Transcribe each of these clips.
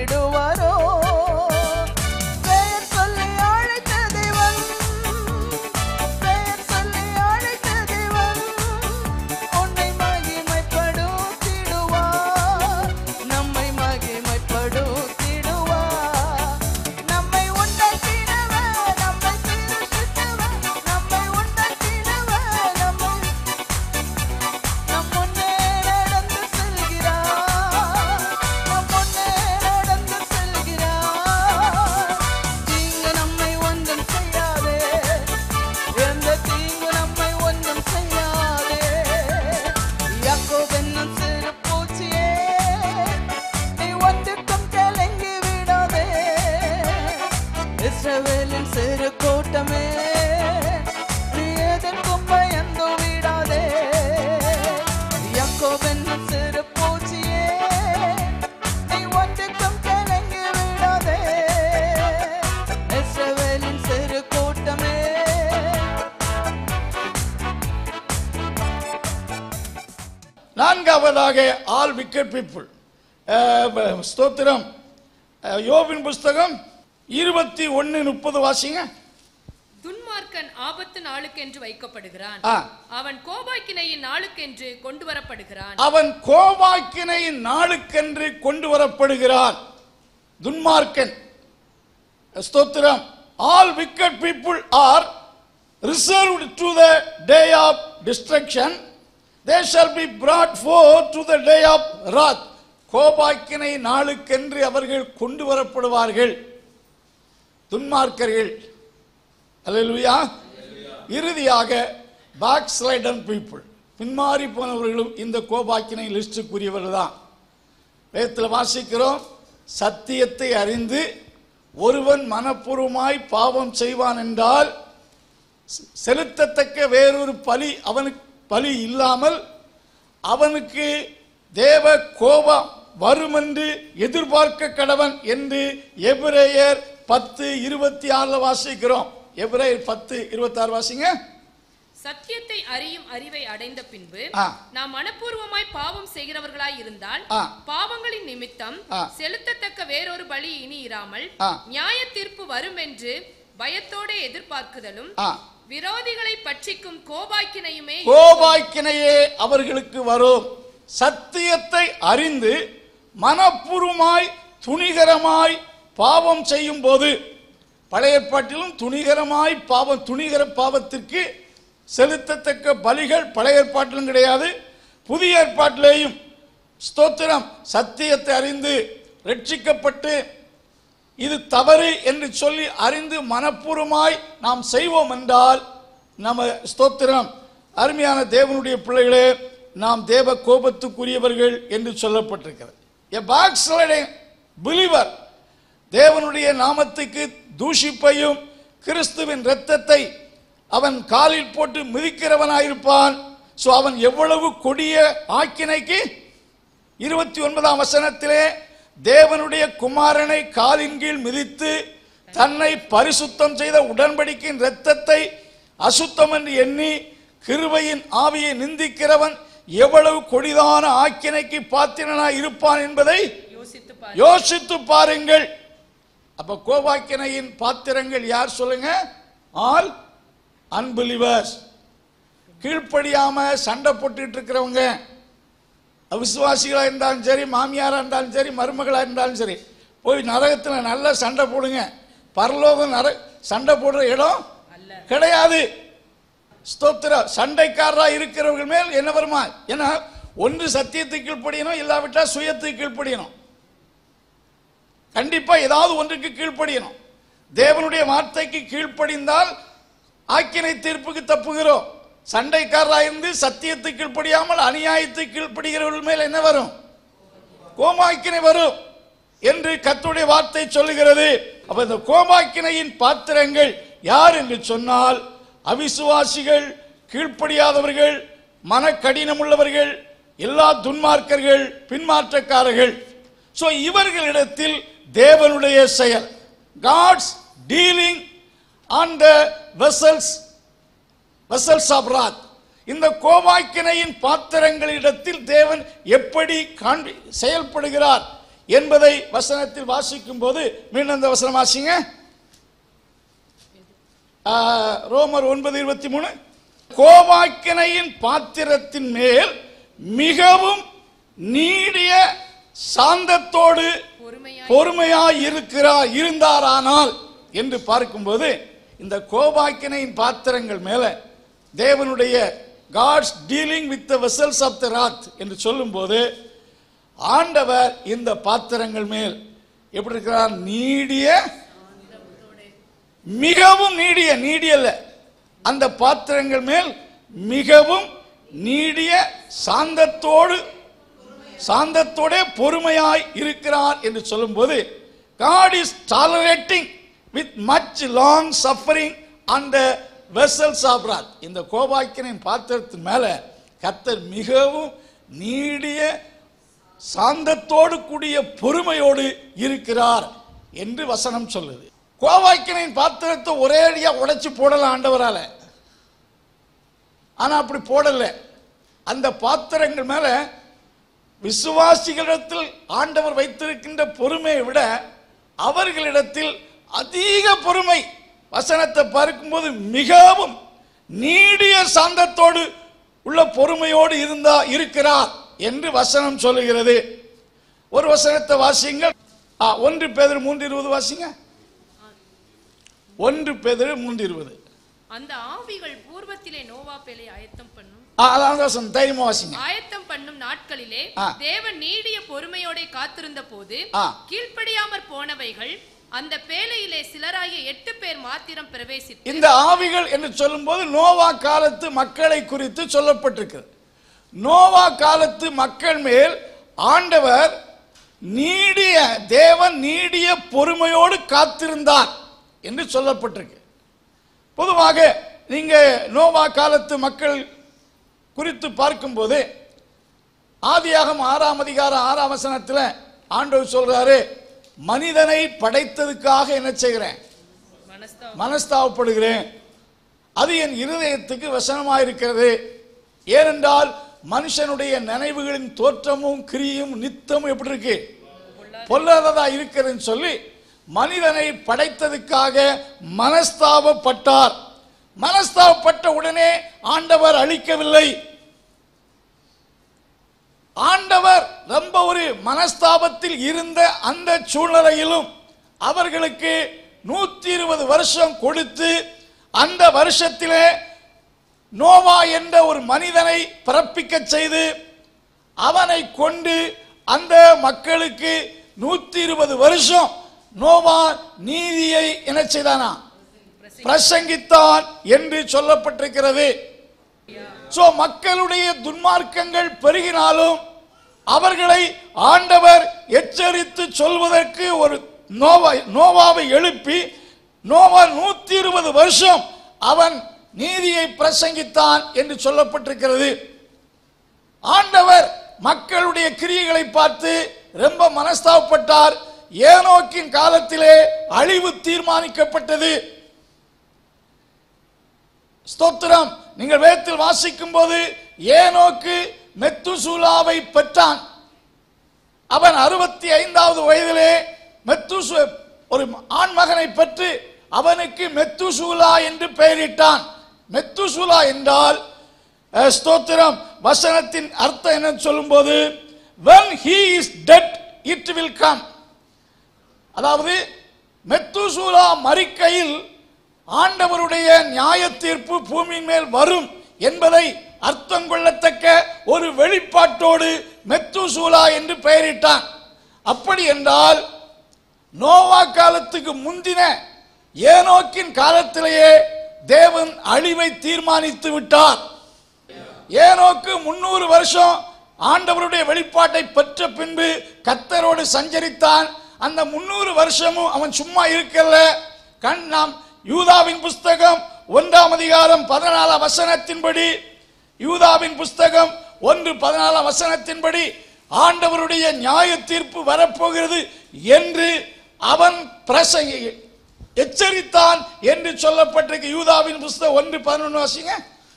நடத்திடுவாரோ பெயர் சொல்லி அழைத்த தேவன் பெயர் சொல்லி அழைத்த தேவன் உன்னை மகிமைப்படுத்திடுவார் நம்மை மகிமைப்படுத்திடுவார் நம்மை உண்டாக்கினவர் நம்மை சிருஷ்டித்தவர் நம்மை உண்டாக்கினவர் நம்மை நம் முன்னே நடந்து செல்கிறார் நம் முன்னே நடந்து செல்கிறார் தீங்கு நம்மை ஒன்றும் செய்யாதே எந்த தீங்கு நம்மை ஒன்றும் செய்யாதே யாக்கோபென்னும் சிறு பூச்சியே நீ ஒன்றுக்கும் கலங்கி விடாதே இஸ்ரவேலின் சிறு கூட்டமே நீ எதற்கும் பயந்து விடாதே யாக்கோபென்னும் சிறு பூச்சியே நீ ஒன்றுக்கும் கலங்கி விடாதே இஸ்ரவேலின் சிறு கூட்டமே நான்காவதாக ஆல் விக்கெட் பீப்புள் ஸ்தோத்திரம் அஹ், யோபின் புஸ்தகம் இருபத்தி ஒன்னு முப்பது வாசிங்க துன்மார்க்கன் ஆபத்து நாளுக்கென்று வைக்கப்படுகிறான் ஆ. அவன் கோபாக்கினையின் நாளுக்கென்று கொண்டு வரப்படுகிறான் அவன் கோபாக்கினையின் நாளுக்கென்று கொண்டு வரப்படுகிறான் துன்மார்க்கன் ஸ்தோத்திரம் all wicked people are reserved to the day of destruction they shall be brought forth to the day of wrath கோபாக்கினை நாளுக்கென்று அவர்கள் கொண்டு வரப்படுவார்கள் துன்மார்க்கர்கள் அல்லேலூயா இறுதியாக பேக் ஸ்லைடன் பீப்புள் பின்மாறி போனவர்களும் இந்த கோபாக்கினை லிஸ்டுக்குரியவர்கள் தான் வேதத்தில் வாசிக்கிறோம் சத்தியத்தை அறிந்து ஒருவன் மனப்பூர்வமாய் பாவம் செய்வான் என்றால் செ- செலுத்தத்தக்க வேறொரு பலி அவனுக்கு பலி இல்லாமல் அவனுக்கு தேவ கோபம் வரும் என்று எதிர்பார்க்க கடவன் என்று எபிரேயர் பத்து இருபத்தி ஆறுல வாசிக்கிறோம் எபிரேயர் பத்து இருபத்தி ஆறு வாசிங்க சத்தியத்தை அறியும் அறிவை அடைந்த பின்பு ஆ. நாம் மனப்பூர்வமாய் பாவம் செய்கிறவர்களாய் இருந்தால் ஆ. பாவங்களின் நிமித்தம் ஆ. செலுத்தத்தக்க வேறொரு பலி இனி இராமல் ஆ. நியாய தீர்ப்பு வரும் என்று பயத்தோடு எதிர்பார்க்குதலும் ஆ. விரோதிகளை பட்சிக்கும் கோபாக்கினையுமே கோபாக்கினையே அவர்களுக்கு வரும் சத்தியத்தை அறிந்து மனப்பூர்வமாய் துணிகரமாய் பாவம் செய்யும் போது பழைய ஏற்பாட்டிலும் துணிகரமாய் பாவம் துணிகர பாவத்திற்கு செலுத்தத்தக்க பலிகள் பழைய ஏற்பாட்டிலும் கிடையாது புதிய ஏற்பாட்டிலேயும் ஸ்தோத்திரம் சத்தியத்தை அறிந்து ரட்சிக்கப்பட்டு இது தவறு என்று சொல்லி அறிந்து மனப்பூர்வமாய் நாம் செய்வோம் என்றால் நம்ம ஸ்தோத்திரம் அருமையான தேவனுடைய பிள்ளைகளே நாம் தேவ கோபத்துக்குரியவர்கள் என்று சொல்லப்பட்டிருக்கிறது எ backsliding believer தேவனுடைய நாமத்துக்கு தூஷிப்பையும் கிறிஸ்துவின் இரத்தத்தை அவன் காலில் போட்டு மிதிக்கிறவனாயிருப்பான் சோ அவன் எவ்வளவு கொடிய ஆக்கினைக்கு இருபத்தி ஒன்பதாம் வசனத்திலே தேவனுடைய குமாரனை காலின் கீழ் மிதித்து தன்னை பரிசுத்தம் செய்த உடன்படிக்கையின் இரத்தத்தை அசுத்தம் என்று எண்ணி கிருபையின் ஆவியை நிந்திக்கிறவன் எவ்வளவு கொடிதான ஆக்கினைக்கு பாத்திரனாய் இருப்பான் என்பதை யோசித்து பாரு யோசித்து பாருங்கள் அப்ப கோபாக்கினையின் பாத்திரங்கள் யார் சொல்லுங்க ஆல் அன்பிலிவர்ஸ் கீழ்ப்படியாம சண்டை போட்டுட்டு இருக்கிறவங்க விசுவாசிகளா இருந்தாலும் சரி மாமியாரா இருந்தாலும் சரி மருமகளா இருந்தாலும் சரி போய் நரகத்துல நல்லா சண்டை போடுங்க பரலோகம் நர சண்டை போடுற இடம் கிடையாது ஸ்தோத்திர சண்டைக்காரரா இருக்கிறவர்கள் மேல் என்ன வருமா ஏன்னா ஒன்று சத்தியத்துக்கு கீழ்ப்படியணும் இல்லாவிட்டா சுயத்துக்கு கீழ்ப்படியணும் கண்டிப்பா ஏதாவது ஒன்றுக்கு கீழ்ப்படியணும் தேவனுடைய வார்த்தைக்கு கீழ்ப்படிந்தால் ஆக்கினை தீர்ப்புக்கு தப்புகிறோம் சண்டைக்காரராக இருந்து சத்தியத்துக்கு கீழ்ப்படியாமல் அநியாயத்துக்கு கீழ்ப்படுகிறவர்கள் மேல் என்ன வரும் கோமாக்கினை வரும் என்று கர்த்தருடைய வார்த்தை சொல்லுகிறது அப்ப இந்த கோமாக்கினையின் பாத்திரங்கள் யார் என்று சொன்னால் அவிசுவாசிகள் கீழ்ப்படியாதவர்கள் மனக்கடினம் உள்ளவர்கள் எல்லா துன்மார்க்கர்கள் பின்மாற்றக்காரர்கள் சோ இவர்களிடத்தில் தேவனுடைய செயல் God's dealing on the vessels vessels of wrath இந்த கோபாக்கினையின் பாத்திரங்களிடத்தில் தேவன் எப்படி காண்பி செயல்படுகிறார் என்பதை வசனத்தில் வாசிக்கும் போது மீண்டும் அந்த வசனம் வாசிங்க ஆ, ரோமர் ஒன்பது இருபத்தி மூணு கோபாக்கினையின் பாத்திரத்தின் மேல் மிகவும் நீடிய சாந்தத்தோடு பொறுமையாய் பொறுமையாய் இருக்கிறார் இருந்தாரானால் என்று பார்க்கும்போது இந்த கோபாக்கினையின் பாத்திரங்கள் மேல தேவனுடைய God's dealing with the vessels of the wrath என்று சொல்லும்போது ஆண்டவர் இந்த பாத்திரங்கள் மேல் எப்படி இருக்கிறார் நீடிய மிகவும் நீடிய நீடியல்ல அந்த பாத்திரங்கள் மேல் மிகவும் நீடிய சாந்தத்தோடு சாந்தத்தோட பொறுமையாய் இருக்கிறார் என்று சொல்லும்போது God is tolerating with much long suffering அந்த வெசல்ஸ் ஆஃப் ராத் இந்த கோபாக்கினின் பாத்திரத்தின் மேல கர்த்தர் மிகவும் நீடிய சாந்தத்தோடு கூடிய பொறுமையோடு இருக்கிறார் என்று வசனம் சொல்லுது கோவாக்கினின் பாத்திரத்தை ஒரே அடியா உடைச்சு போடலாம் ஆண்டவரால ஆனா அப்படி போடல அந்த பாத்திரங்கள் மேல விசுவாசிகளிடத்தில் ஆண்டவர் வைத்திருக்கின்ற பொறுமையை விட அவர்களிடத்தில் அதிக பொறுமை வசனத்தை பார்க்கும்போது மிகவும் நீடிய சாந்தத்தோடு உள்ள பொறுமையோடு இருந்தா இருக்கிறார் என்று வசனம் சொல்லுகிறது ஒரு வசனத்தை வாசியுங்கள் ஆ, ஒன்று பேதர் மூன்று இருபது வாசிங்க ஒன்று பேதர் மூன்று இருபது அந்த ஆவிகள் பூர்வத்திலே நோவா பேலை ஆயத்தம் பண்ணும் ஆ, அதான் அந்த வசனம் தைரியமா வாசிங்க ஆயத்தம் பண்ணும் நாட்களிலே ஆ. தேவன் நீடிய பொறுமையோட காத்திருந்த போது ஆ. கீழ்ப்படியாமற் போனவைகள் அந்த பேழையிலே சிலராகிய எட்டு பேர் மாத்திரம் பிரவேசித்து இந்த ஆவிகள் என்று சொல்லும்போது நோவா காலத்து மக்களை குறித்து சொல்லப்பட்டிருக்கிறது நோவா காலத்து மக்கள் மேல் ஆண்டவர் நீடிய தேவன் நீடிய பொறுமையோடு காத்திருந்தார் என்று சொல்லப்பட்டிருக்கு பொதுவாக நீங்க நோவா காலத்து மக்கள் குறித்து பார்க்கும்போது ஆதியாகம் ஆறாம் அதிகாரம் ஆறாம் வசனத்தில் ஆண்டவர் சொல்றாரு மனிதனை படைத்ததுக்காக என்ன செய்கிறேன் மனஸ்தாபம் மனஸ்தாபப்படுகிறேன் அது என் இருதயத்துக்கு வசனமாயிருக்கிறது ஏனென்றால் மனுஷனுடைய நினைவுகளின் தோற்றமும் கிரியும் நித்தமும் எப்படி இருக்கு பொல்லாததா இருக்கிறதுன்னு சொல்லி மனிதனை படைத்ததுக்காக மனஸ்தாபப்பட்டார் மனஸ்தாபப்பட்ட உடனே ஆண்டவர் அழிக்கவில்லை ஆண்டவர் ரொம்ப ஒரு மனஸ்தாபத்தில் இருந்த அந்த சூழ்நிலையிலும் அவர்களுக்கு நூத்தி இருபது வருஷம் கொடுத்து அந்த வருஷத்திலே நோவா என்ற ஒரு மனிதனை பிறப்பிக்க செய்து அவனை கொண்டு அந்த மக்களுக்கு நூத்தி இருபது வருஷம் நோவா நீதியை என்ன செய்தானா பிரசங்கித்தான் என்று சொல்லப்பட்டிருக்கிறது சோ மக்களுடைய துன்மார்க்கங்கள் பெருகினாலும் அவர்களை ஆண்டவர் எச்சரித்து சொல்வதற்கு ஒரு நோவா நோவாவை எழுப்பி நோவா நூத்தி இருபது வருஷம் அவன் நீதியை பிரசங்கித்தான் என்று சொல்லப்பட்டிருக்கிறது ஆண்டவர் மக்களுடைய கிரியைகளை பார்த்து ரொம்ப மனஸ்தாபப்பட்டார் ஏனோக்கின் காலத்திலே அழிவு தீர்மானிக்கப்பட்டது ஸ்தோத்திரம் நீங்கள் வேதத்தில் வாசிக்கும் போது ஏனோக்கு மெத்துசூலாவை பெற்றான் அவன் அறுபத்தி ஐந்தாவது வயதிலே மெத்துசு ஒரு ஆண் மகனை பெற்று அவனுக்கு மெத்துசூலா என்று பெயரிட்டான் மெத்துசூலா என்றால் அஹ், ஸ்தோத்திரம் வசனத்தின் அர்த்தம் என்ன சொல்லும்போது when he is dead it will come அதாவது மெத்துசூலா மறிக்கையில் ஆண்டவருடைய நியாய தீர்ப்பு பூமியின் மேல் வரும் என்பதை அர்த்தம் கொள்ளத்தக்க ஒரு வெளிப்பாட்டோடு மெத்துசூலா என்று பெயரிட்டான் அப்படி என்றால் நோவா காலத்துக்கு முந்தின ஏனோக்கின் காலத்திலேயே தேவன் அழிவை தீர்மானித்து விட்டார் ஏனோக்கு முன்னூறு வருஷம் ஆண்டவருடைய வெளிப்பாட்டை பெற்ற பின்பு கத்தரோடு சஞ்சரித்தான் அந்த முன்னூறு வருஷமும் அவன் சும்மா இருக்கல கண் நாம் யூதாவின் புஸ்தகம் ஒன்றாம் அதிகாரம் பதினாலாம் வசனத்தின்படி யூதாவின் புஸ்தகம் ஒன்று பதினாலாம் வசனத்தின்படி ஆண்டவருடைய நியாய தீர்ப்பு வரப்போகிறது என்று அவன் பிரசங்கி எச்சரித்தான் என்று சொல்லப்பட்டிருக்கு யூதாவின் புஸ்தகம் ஒன்று பதினொன்று வாசிங்க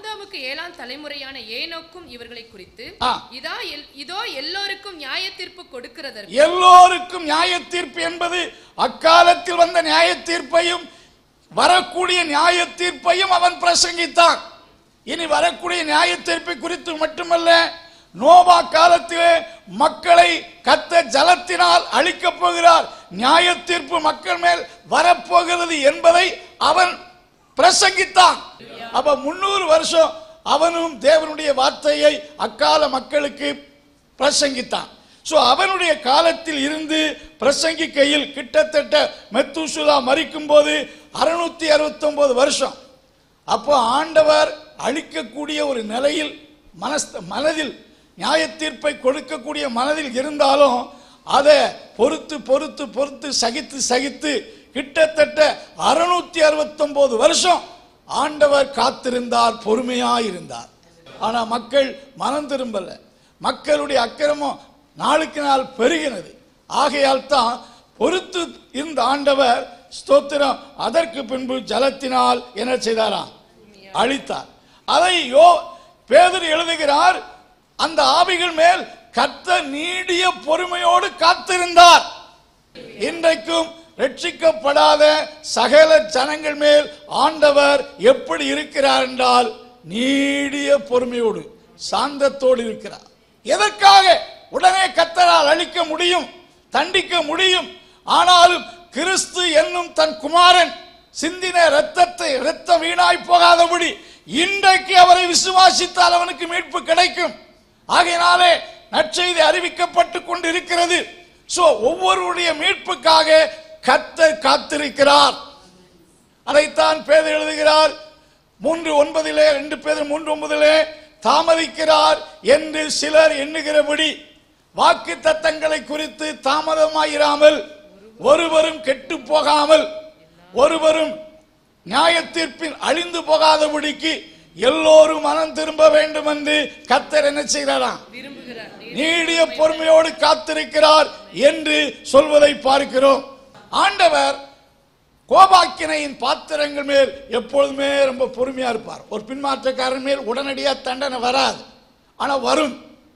ஆதாமுக்கு ஏழாம் தலைமுறையான ஏனோக்கும் இவர்களை குறித்து ஆ. இதா எல்- இதோ எல்லோருக்கும் நியாய தீர்ப்பு கொடுக்கிறதற்கு எல்லோருக்கும் நியாய தீர்ப்பு என்பது அக்காலத்தில் வந்த நியாய தீர்ப்பையும் வரக்கூடிய நியாய தீர்ப்பையும் அவன் பிரசங்கித்தான் இனி வரக்கூடிய நியாய தீர்ப்பை குறித்து மட்டுமல்ல நோவா காலத்திலே மக்களை கத்த ஜலத்தினால் அழிக்கப் போகிறார் நியாய தீர்ப்பு மக்கள் மேல் வரப்போகிறது என்பதை அவன் பிரசங்கித்தான் அப்ப முன்னூறு வருஷம் அவனும் தேவனுடைய வார்த்தையை அக்கால மக்களுக்கு பிரசங்கித்தான் சோ அவனுடைய காலத்தில் இருந்து பிரசங்கிக்கையில் கிட்டத்தட்ட மெத்துசுலா மறிக்கும் போது அறுநூத்தி அறுபத்தி வருஷம் அப்போ ஆண்டவர் அழிக்கக்கூடிய ஒரு நிலையில் மனஸ்த மனதில் நியாய தீர்ப்பை கொடுக்கக்கூடிய மனதில் இருந்தாலும் அதை பொறுத்து பொறுத்து பொறுத்து சகித்து சகித்து கிட்டத்தட்ட அறுநூத்தி அறுபத்தொன்பது வருஷம் ஆண்டவர் காத்திருந்தார் பொறுமையாயிருந்தார் ஆனா மக்கள் மனம் திரும்பல மக்களுடைய அக்கிரமம் நாளுக்கு நாள் பெருகினது ஆகையால் தான் பொறுத்து இருந்த ஆண்டவர் ஸ்தோத்திரம் அதற்கு பின்பு ஜலத்தினால் என்ன செய்தாராம் அழித்தார் அதை யோ பேதர் எழுதுகிறார் அந்த ஆவிகள் மேல் கத்த நீடிய பொறுமையோடு காத்திருந்தார் இன்றைக்கும் ரட்சிக்கப்படாத சகல ஜனங்கள் மேல் ஆண்டவர் எப்படி இருக்கிறார் என்றால் நீடிய பொறுமையோடு சாந்தத்தோடு இருக்கிறார் எதற்காக உடனே கத்தரால் அழிக்க முடியும் தண்டிக்க முடியும் ஆனாலும் கிறிஸ்து என்னும் தன் குமாரன் சிந்தின இரத்தத்தை இரத்தம் வீணாய் போகாதபடி இன்றைக்கு அவரை விசுவாசித்தால் அவனுக்கு மீட்பு கிடைக்கும் ஆகையினாலே நற்செய்தி அறிவிக்கப்பட்டு கொண்டிருக்கிறது சோ ஒவ்வொருடைய மீட்புக்காக கத்தர் காத்திருக்கிறார் அதைத்தான் பேதர் எழுதுகிறார் மூன்று ஒன்பதிலே ரெண்டு பேர் மூன்று ஒன்பதிலே தாமதிக்கிறார் என்று சிலர் எண்ணுகிறபடி வாக்கு தத்தங்களை குறித்து தாமதமாயிராமல் ஒருவரும் கெட்டு போகாமல் ஒருவரும் நியாய தீர்ப்பில் அழிந்து போகாதபடிக்கு எல்லோரும் மனம் திரும்ப வேண்டும் என்று கத்தர் என்ன செய்கிறாராம் விரும்புகிறார் நீடிய பொறுமையோடு காத்திருக்கிறார் என்று சொல்வதை பார்க்கிறோம் ஆண்டவர் கோபாக்கினையின் பாத்திரங்கள் மேல் எப்பொழுதுமே ரொம்ப பொறுமையா இருப்பார் ஒரு பின்மாற்றக்காரன் மேல் உடனடியா தண்டனை வராது ஆனா வரும்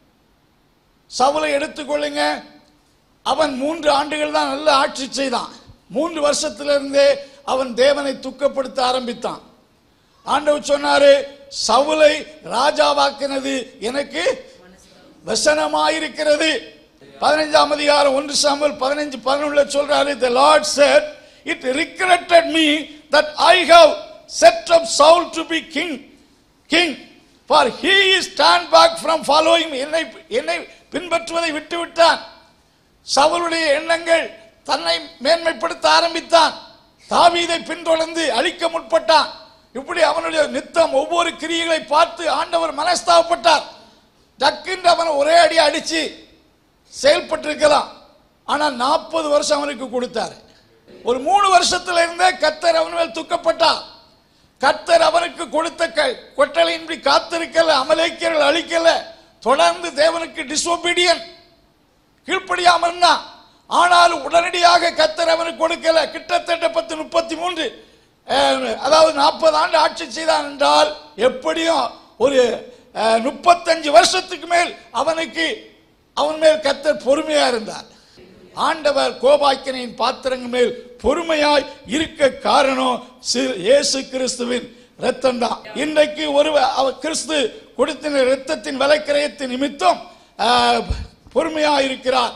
சவுலை எடுத்துக்கொள்ளுங்க அவன் மூன்று ஆண்டுகள் தான் நல்ல ஆட்சி செய்தான் மூன்று வருஷத்திலிருந்தே அவன் தேவனை துக்கப்படுத்த ஆரம்பித்தான் ஆண்டவர் சொன்னாரு சவுலை ராஜாவாக்கினது எனக்கு வசனமாயிருக்கிறது பதினைஞ்சாம் அதிகாரம் ஒன்று சாமுவேல் பதினைஞ்சு பதினொன்றுல சொல்றாரு the lord said it regretted me that i have set up saul to be king king for he is turned back from following me என்னை என்னை பின்பற்றுவதை விட்டு விட்டான் சவுலுடைய எண்ணங்கள் தன்னை மேன்மைப்படுத்த ஆரம்பித்தான் தாவீதை பின்தொடர்ந்து அழிக்க முற்பட்டான் இப்படி அவனுடைய நித்தம் ஒவ்வொரு கிரியைகளை பார்த்து ஆண்டவர் மனஸ்தாபப்பட்டார் டக்குன்னு அவனை ஒரே அடி அடிச்சு செயல்பட்டிருக்கலாம் ஆனா நாற்பது வருஷம் அவனுக்கு கொடுத்தாரு ஒரு மூணு வருஷத்துல இருந்தே கத்தர் அவன் மேல் துக்கப்பட்டார் கத்தர் அவனுக்கு கொடுத்த க- கொட்டளையின்றி காத்திருக்கல அமலேக்கியர்கள் அழிக்கல தொடர்ந்து தேவனுக்கு டிசோபீடியன் கீழ்ப்படியாம இருந்தான் ஆனாலும் உடனடியாக கத்தர் அவனுக்கு கொடுக்கல கிட்டத்தட்ட பத்து முப்பத்தி மூன்று அஹ், அதாவது நாற்பது ஆண்டு ஆட்சி செய்தான் என்றால் எப்படியும் ஒரு அஹ், முப்பத்தஞ்சு வருஷத்துக்கு மேல் அவனுக்கு அவன் மேல் கத்தர் பொறுமையா இருந்தார் ஆண்டவர் கோபாக்கினின் பாத்திரங்கள் மேல் பொறுமையாய் இருக்க காரணம் சி- இயேசு கிறிஸ்துவின் ரத்தம் தான் இன்றைக்கு ஒரு அவர் கிறிஸ்து கொடுத்தின ரத்தத்தின் விலைக்கிரயத்தின் நிமித்தம் ஆஹ், பொறுமையாய் இருக்கிறார்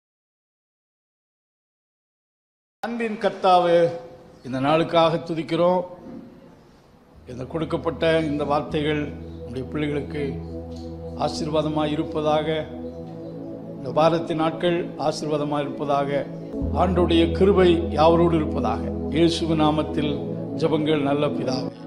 அன்பின் கர்த்தாவே இந்த நாளுக்காக துதிக்கிறோம் இந்த கொடுக்கப்பட்ட இந்த வார்த்தைகள் நம்முடைய பிள்ளைகளுக்கு ஆசீர்வாதமாய் இருப்பதாக இந்த வாரத்தின் நாட்கள் ஆசீர்வாதமாக இருப்பதாக ஆண்டுடைய கிருபை யாவரோடு இருப்பதாக இயேசுவின் நாமத்தில் ஜெபங்கள் நல்ல பிதாவே